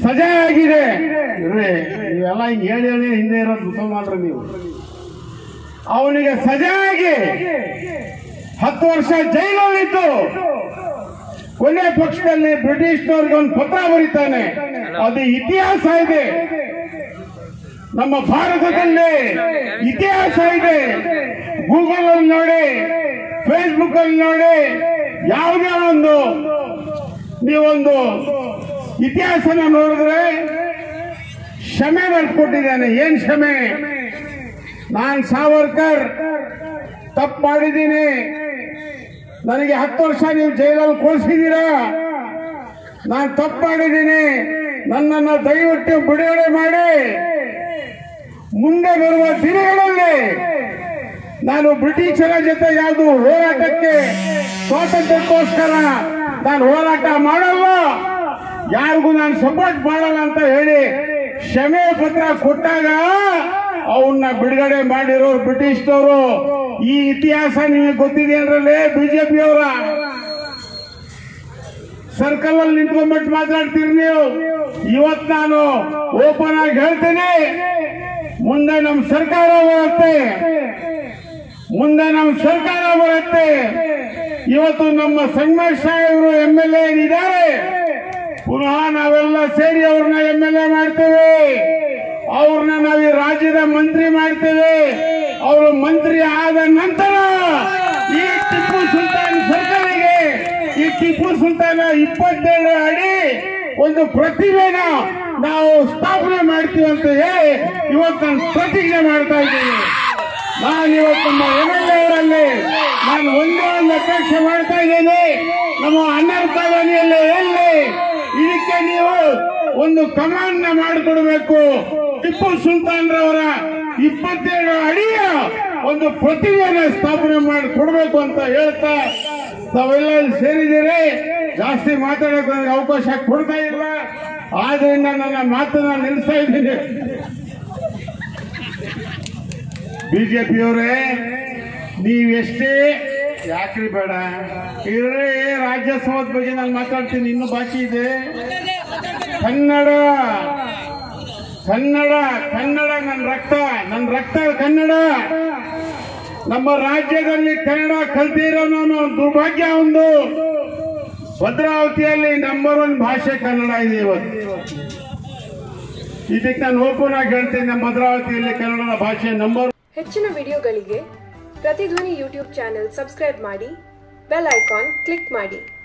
ಸಜಾ ಆಗಿದೆ ಇರ್ರಿ ನೀವೆಲ್ಲ ಹಿಂಗ್ ಹೇಳಿ ಹೇಳಿ ಹಿಂದೆ ಇರೋದು ಮುಸಲ್ಮಾನರು ನೀವು ಅವನಿಗೆ ಸಜಾ ಆಗಿ ಹತ್ತು ವರ್ಷ ಜೈಲಲ್ಲಿದ್ದು ಕೊನೆ ಪಕ್ಷದಲ್ಲಿ ಬ್ರಿಟಿಷ್ನವ್ರಿಗೆ ಒಂದು ಪತ್ರ ಬರೀತಾನೆ ಅದು ಇತಿಹಾಸ ಇದೆ ನಮ್ಮ ಭಾರತದಲ್ಲಿ ಇತಿಹಾಸ ಇದೆ ಗೂಗಲ್ ಅಲ್ಲಿ ನೋಡಿ ಫೇಸ್ಬುಕ್ ಅಲ್ಲಿ ನೋಡಿ ಯಾವುದೇ ಒಂದು ನೀವೊಂದು ಇತಿಹಾಸನ ನೋಡಿದ್ರೆ ಕ್ಷಮೆ ಬರ್ಕೊಟ್ಟಿದ್ದಾನೆ ಏನ್ ಕ್ಷಮೆ ನಾನ್ ಸಾವರ್ಕರ್ ತಪ್ಪು ಮಾಡಿದ್ದೀನಿ ನನಗೆ ಹತ್ತು ವರ್ಷ ನೀವು ಜೈಲಲ್ಲಿ ಕೊಳಿಸಿದ್ದೀರಾ ನಾನು ತಪ್ಪು ಮಾಡಿದ್ದೀನಿ ನನ್ನನ್ನು ದಯವಿಟ್ಟು ಬಿಡುಗಡೆ ಮಾಡಿ ಮುಂದೆ ಬರುವ ದಿನಗಳಲ್ಲಿ ನಾನು ಬ್ರಿಟಿಷರ ಜೊತೆ ಯಾವುದು ಹೋರಾಟಕ್ಕೆ ಸ್ವಾತಂತ್ರ್ಯಕ್ಕೋಸ್ಕರ ನಾನು ಹೋರಾಟ ಮಾಡಲ್ಲ ಯಾರಿಗೂ ನಾನು ಸಪೋರ್ಟ್ ಮಾಡಲ್ಲ ಅಂತ ಹೇಳಿ ಕ್ಷಮೆ ಪತ್ರ ಕೊಟ್ಟಾಗ ಅವನ್ನ ಬಿಡುಗಡೆ ಮಾಡಿರೋರು ಬ್ರಿಟಿಷ್ನವರು ಈ ಇತಿಹಾಸ ನಿಮಗೆ ಗೊತ್ತಿದೆ ಅಂದ್ರೆ ಬಿಜೆಪಿಯವರ ಸರ್ಕಲ್ ಅಲ್ಲಿ ನಿಂತ್ಕೊಂಡ್ಬಿಟ್ಟು ಮಾತಾಡ್ತೀರಿ ನೀವು ಇವತ್ ನಾನು ಓಪನ್ ಆಗಿ ಹೇಳ್ತೀನಿ ಮುಂದೆ ನಮ್ಮ ಸರ್ಕಾರ ಬರುತ್ತೆ ಮುಂದೆ ನಮ್ಮ ಸರ್ಕಾರ ಬರುತ್ತೆ ಇವತ್ತು ನಮ್ಮ ಸಂಗಮೇಶ್ ಸಾಹೇಬರು ಎಂ ಎಲ್ ಎ ಇದ್ದಾರೆ ಪುನಃ ನಾವೆಲ್ಲ ಸೇರಿ ಅವ್ರನ್ನ ಎಂ ಎಲ್ ಎ ಮಾಡ್ತೇವೆ ಅವ್ರನ್ನ ನಾವು ಈ ರಾಜ್ಯದ ಮಂತ್ರಿ ಮಾಡ್ತೇವೆ ಅವರು ಮಂತ್ರಿ ಆದ ನಂತರ ಈ ಟಿಪ್ಪು ಸುಲ್ತಾನ್ ಸರ್ಕಾರಿಗೆ ಈ ಟಿಪ್ಪು ಸುಲ್ತಾನ ಇಪ್ಪತ್ತೇಳು ಅಡಿ ಒಂದು ಪ್ರತಿಮೆನ ನಾವು ಸ್ಥಾಪನೆ ಮಾಡ್ತೀವಿ ಅಂತ ಹೇಳಿ ಇವತ್ತು ನಾನು ಪ್ರತಿಜ್ಞೆ ಮಾಡ್ತಾ ಇದ್ದೀನಿ ನಾನು ಇವತ್ತು ನಮ್ಮ ಎಂ ಎಲ್ ಅವರಲ್ಲಿ ನಾನು ಒಂದೇ ಒಂದು ಅಪೇಕ್ಷೆ ಮಾಡ್ತಾ ಇದ್ದೀನಿ ನಮ್ಮ ಅಣ್ಣರ ಕಾಲೋನಿಯಲ್ಲಿ ಎಲ್ಲಿ ಇದಕ್ಕೆ ನೀವು ಒಂದು ಕಮಾಂಡ್ ಮಾಡಿಕೊಡ್ಬೇಕು ಟಿಪ್ಪು ಸುಲ್ತಾನ್ ರವರ ಇಪ್ಪತ್ತೇಳು ಅಡಿಯ ಒಂದು ಪ್ರತಿಮೆಯನ್ನು ಸ್ಥಾಪನೆ ಮಾಡಿ ಕೊಡಬೇಕು ಅಂತ ಹೇಳ್ತಾ ತಾವೆಲ್ಲ ಇಲ್ಲಿ ಸೇರಿದ್ದೀರಿ ಜಾಸ್ತಿ ಮಾತಾಡೋಕೆ ನನಗೆ ಅವಕಾಶ ಕೊಡ್ತಾ ಇಲ್ಲ ಆದ್ರಿಂದ ನನ್ನ ಮಾತನ್ನ ನಿಲ್ಲಿಸ್ತಾ ಇದ್ದೀನಿ ಬಿಜೆಪಿಯವರೇ ನೀವೆಷ್ಟೇ ಯಾಕ್ರಿ ಬೇಡ ಇದ್ರೆ ರಾಜ್ಯೋತ್ಸವದ ಬಗ್ಗೆ ನಾನು ಮಾತಾಡ್ತೀನಿ ಇನ್ನೂ ಬಾಕಿ ಇದೆ ಕನ್ನಡ ಕನ್ನಡ ಕನ್ನಡ ನನ್ನ ರಕ್ತ ನನ್ನ ರಕ್ತ ಕನ್ನಡ ನಮ್ಮ ರಾಜ್ಯದಲ್ಲಿ ಕನ್ನಡ ಕಲ್ತಿರೋ ನಾನು ದುರ್ಭಾಗ್ಯ ಒಂದು ಭದ್ರಾವತಿಯಲ್ಲಿ ನಂಬರ್ ಒನ್ ಭಾಷೆ ಕನ್ನಡ ಇದೆ ಇವತ್ತು ಇದಕ್ಕೆ ನಾನು ಓಪನ್ ಆಗಿ ಹೇಳ್ತೀನಿ ನಮ್ಮ ಭದ್ರಾವತಿಯಲ್ಲಿ ಕನ್ನಡದ ಭಾಷೆ ನಂಬರ್ ಹೆಚ್ಚಿನ ವಿಡಿಯೋಗಳಿಗೆ ಪ್ರತಿಧ್ವನಿ ಯೂಟ್ಯೂಬ್ ಚಾನೆಲ್ ಸಬ್ಸ್ಕ್ರೈಬ್ ಮಾಡಿ ಬೆಲ್ ಐಕಾನ್ ಕ್ಲಿಕ್ ಮಾಡಿ